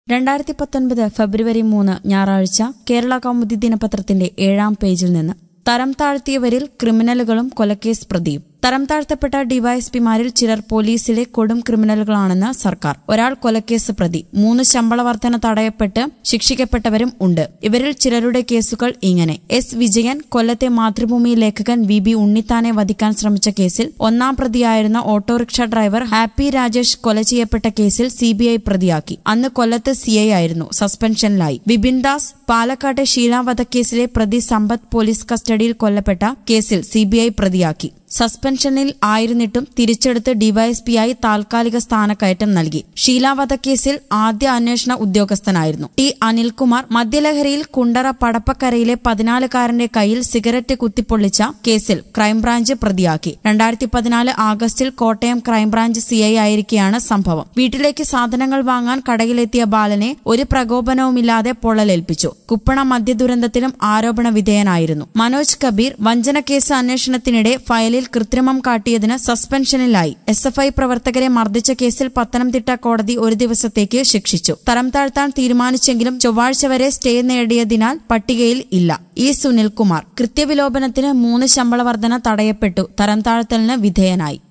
രണ്ടായിരത്തി പത്തൊൻപത് ഫെബ്രുവരി മൂന്ന് ഞായറാഴ്ച കേരള കൗമുദി ദിനപത്രത്തിന്റെ ഏഴാം പേജിൽ നിന്ന് തരം താഴ്ത്തിയവരിൽ ക്രിമിനലുകളും കൊലക്കേസ് പ്രതിയും തരം താഴ്ത്തപ്പെട്ട ഡിവൈഎസ്പിമാരിൽ ചിലർ പോലീസിലെ കൊടും ക്രിമിനലുകളാണെന്ന് സർക്കാർ ഒരാൾ കൊലക്കേസ് പ്രതി മൂന്ന് ശമ്പള വർധന തടയപ്പെട്ട് ശിക്ഷിക്കപ്പെട്ടവരും ഉണ്ട് ഇവരിൽ ചിലരുടെ കേസുകൾ ഇങ്ങനെ എസ് വിജയൻ കൊല്ലത്തെ മാതൃഭൂമി ലേഖകൻ വി ബി ഉണ്ണിത്താനെ വധിക്കാൻ ശ്രമിച്ച കേസിൽ ഒന്നാം പ്രതിയായിരുന്ന ഓട്ടോറിക്ഷ ഡ്രൈവർ ഹാപ്പി രാജേഷ് കൊല ചെയ്യപ്പെട്ട കേസിൽ സിബിഐ പ്രതിയാക്കി അന്ന് കൊല്ലത്ത് സിഐ ആയിരുന്നു സസ്പെൻഷനിലായി വിപിൻ ദാസ് പാലക്കാട്ടെ ഷീല വധക്കേസിലെ പ്രതി സമ്പത്ത് പോലീസ് കസ്റ്റഡിയിൽ കൊല്ലപ്പെട്ട കേസിൽ സിബിഐ പ്രതിയാക്കി സസ്പെൻഷനിൽ ആയിരുന്നിട്ടും തിരിച്ചെടുത്ത് ഡിവൈഎസ്പിയായി താൽക്കാലിക സ്ഥാനക്കയറ്റം നൽകി ഷീല വധക്കേസിൽ ആദ്യ അന്വേഷണ ഉദ്യോഗസ്ഥനായിരുന്നു ടി അനിൽകുമാർ മദ്യലഹരിയിൽ കുണ്ടറ പടപ്പക്കരയിലെ പതിനാലുകാരന്റെ കയ്യിൽ സിഗരറ്റ് കുത്തിപ്പൊള്ളിച്ച കേസിൽ ക്രൈംബ്രാഞ്ച് പ്രതിയാക്കി രണ്ടായിരത്തി പതിനാല് ആഗസ്റ്റിൽ കോട്ടയം ക്രൈംബ്രാഞ്ച് സിഐ ആയിരിക്കെയാണ് സംഭവം വീട്ടിലേക്ക് സാധനങ്ങൾ വാങ്ങാൻ കടയിലെത്തിയ ബാലനെ ഒരു പ്രകോപനവുമില്ലാതെ പൊള്ളലേൽപ്പിച്ചു കുപ്പണ മദ്യദുരന്തത്തിലും ആരോപണ വിധേയനായിരുന്നു മനോജ് കബീർ വഞ്ചനക്കേസ് അന്വേഷണത്തിനിടെ ഫയലിൽ കൃത്രിമം കാട്ടിയതിന് സസ്പെൻഷനിലായി എസ് എഫ് ഐ പ്രവർത്തകരെ മർദ്ദിച്ച കേസിൽ പത്തനംതിട്ട കോടതി ഒരു ദിവസത്തേക്ക് ശിക്ഷിച്ചു തരം താഴ്ത്താൻ തീരുമാനിച്ചെങ്കിലും ചൊവ്വാഴ്ച വരെ സ്റ്റേ നേടിയതിനാൽ പട്ടികയിൽ ഇല്ല ഇ സുനിൽകുമാർ കൃത്യവിലോപനത്തിന് മൂന്ന് ശമ്പള വർധന തടയപ്പെട്ടു തരം താഴ്ത്തലിന് വിധേയനായി